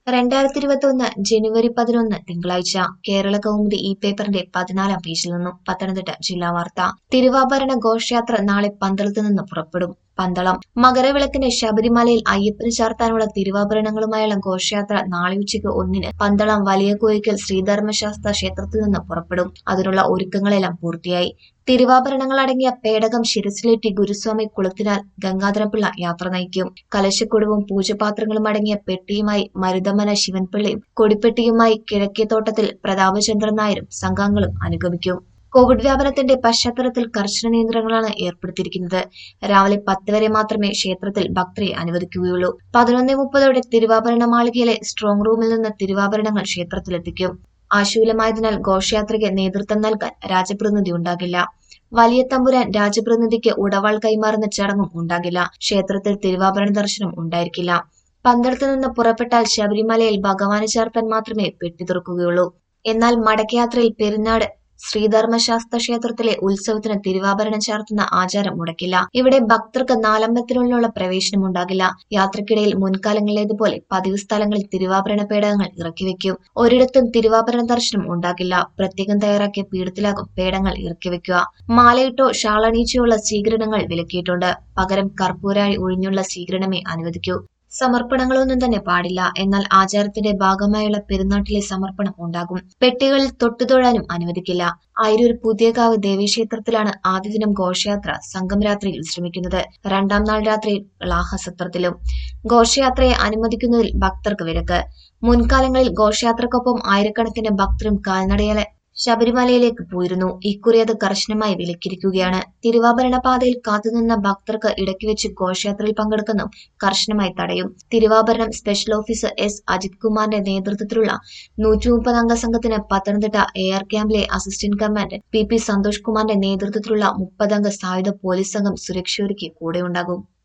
രണ്ടായിരത്തി ഇരുപത്തിയൊന്ന് ജനുവരി പതിനൊന്ന് തിങ്കളാഴ്ച കേരള കൗമുദി ഈ പേപ്പറിന്റെ പതിനാലാം പേജിൽ നിന്നും പത്തനംതിട്ട ജില്ലാ വാർത്ത തിരുവാഭരണ ഘോഷയാത്ര നാളെ പന്തളത്ത് നിന്ന് പുറപ്പെടും പന്തളം മകരവിളക്കിന് ശബരിമലയിൽ അയ്യപ്പന് ചാർത്താനുള്ള തിരുവാഭരണങ്ങളുമായുള്ള ഘോഷയാത്ര നാളെ ഉച്ചയ്ക്ക് ഒന്നിന് പന്തളം വലിയ കോയിക്കൽ ശ്രീധർമ്മശാസ്ത്ര ക്ഷേത്രത്തിൽ നിന്ന് പുറപ്പെടും അതിനുള്ള ഒരുക്കങ്ങളെല്ലാം പൂർത്തിയായി തിരുവാഭരണങ്ങൾ അടങ്ങിയ പേടകം ശിരസിലേറ്റി ഗുരുസ്വാമി കുളത്തിനാൽ ഗംഗാധരപിള്ള യാത്ര നയിക്കും കലശക്കൊടുവും പൂജപാത്രങ്ങളും അടങ്ങിയ പെട്ടിയുമായി മരുതമന ശിവൻപിള്ളയും കൊടിപ്പെട്ടിയുമായി കിഴക്കേത്തോട്ടത്തിൽ പ്രതാപചന്ദ്രൻ നായരും സംഘാംഗങ്ങളും അനുഗമിക്കും കോവിഡ് വ്യാപനത്തിന്റെ പശ്ചാത്തലത്തിൽ കർശന നിയന്ത്രണങ്ങളാണ് ഏർപ്പെടുത്തിയിരിക്കുന്നത് രാവിലെ പത്ത് വരെ മാത്രമേ ക്ഷേത്രത്തിൽ ഭക്തരെ അനുവദിക്കുകയുള്ളൂ പതിനൊന്ന് മുപ്പതോടെ തിരുവാഭരണ മാളികയിലെ സ്ട്രോങ് റൂമിൽ നിന്ന് തിരുവാഭരണങ്ങൾ ക്ഷേത്രത്തിലെത്തിക്കും ആശൂലമായതിനാൽ ഘോഷയാത്രയ്ക്ക് നേതൃത്വം നൽകാൻ രാജപ്രതിനിധി ഉണ്ടാകില്ല വലിയ തമ്പുരാൻ രാജപ്രതിനിധിക്ക് ഉടവാൾ കൈമാറുന്ന ചടങ്ങും ഉണ്ടാകില്ല ക്ഷേത്രത്തിൽ തിരുവാഭരണ ദർശനം ഉണ്ടായിരിക്കില്ല പന്തളത്ത് നിന്ന് പുറപ്പെട്ടാൽ ശബരിമലയിൽ ഭഗവാന് ചേർത്താൻ മാത്രമേ പെട്ടി തുറക്കുകയുള്ളൂ എന്നാൽ മടക്കയാത്രയിൽ പെരുന്നാട് ശ്രീധർമ്മശാസ്ത്ര ക്ഷേത്രത്തിലെ ഉത്സവത്തിന് തിരുവാഭരണം ചാർത്തുന്ന ആചാരം മുടക്കില്ല ഇവിടെ ഭക്തർക്ക് നാലമ്പലത്തിനുള്ളിലുള്ള പ്രവേശനം ഉണ്ടാകില്ല യാത്രക്കിടയിൽ മുൻകാലങ്ങളിലേതുപോലെ പതിവ് സ്ഥലങ്ങളിൽ തിരുവാഭരണ പേടകങ്ങൾ ഇറക്കിവെക്കും ഒരിടത്തും തിരുവാഭരണ ദർശനം ഉണ്ടാകില്ല പ്രത്യേകം തയ്യാറാക്കിയ പീഠത്തിലാകും പേടങ്ങൾ ഇറക്കിവെക്കുക മാലയിട്ടോ ഷാളണീച്ചയുള്ള സ്വീകരണങ്ങൾ വിലക്കിയിട്ടുണ്ട് പകരം കർപ്പൂരായി ഒഴിഞ്ഞുള്ള സ്വീകരണമേ അനുവദിക്കൂ സമർപ്പണങ്ങളൊന്നും തന്നെ പാടില്ല എന്നാൽ ആചാരത്തിന്റെ ഭാഗമായുള്ള പെരുന്നാട്ടിലെ സമർപ്പണം ഉണ്ടാകും പെട്ടികളിൽ തൊട്ടുതൊഴാനും അനുവദിക്കില്ല ആയിരൂർ പുതിയകാവ് ദേവീക്ഷേത്രത്തിലാണ് ആദ്യ ദിനം ഘോഷയാത്ര സംഘം രാത്രിയിൽ വിശ്രമിക്കുന്നത് രണ്ടാം നാൾ രാത്രി ലാഹസത്രത്തിലും ഘോഷയാത്രയെ അനുവദിക്കുന്നതിൽ ഭക്തർക്ക് വിലക്ക് മുൻകാലങ്ങളിൽ ഘോഷയാത്രക്കൊപ്പം ആയിരക്കണക്കിന് ഭക്തരും കാൽനടയാലെ ശബരിമലയിലേക്ക് പോയിരുന്നു ഇക്കുറി അത് കർശനമായി വിലക്കിയിരിക്കുകയാണ് തിരുവാഭരണ പാതയിൽ കാത്തുനിന്ന ഭക്തർക്ക് ഇടയ്ക്ക് വെച്ച് ഘോഷയാത്രയിൽ പങ്കെടുക്കുന്നതും കർശനമായി തടയും Thiruvabharanam special officer S Ajith കുമാറിന്റെ നേതൃത്വത്തിലുള്ള നൂറ്റി മുപ്പത് അംഗ സംഘത്തിന് പത്തനംതിട്ട എയർ ക്യാമ്പിലെ assistant commandant P P Santhosh കുമാറിന്റെ നേതൃത്വത്തിലുള്ള മുപ്പതംഗ സായുധ പോലീസ് സംഘം സുരക്ഷയൊരുക്കി കൂടെയുണ്ടാകും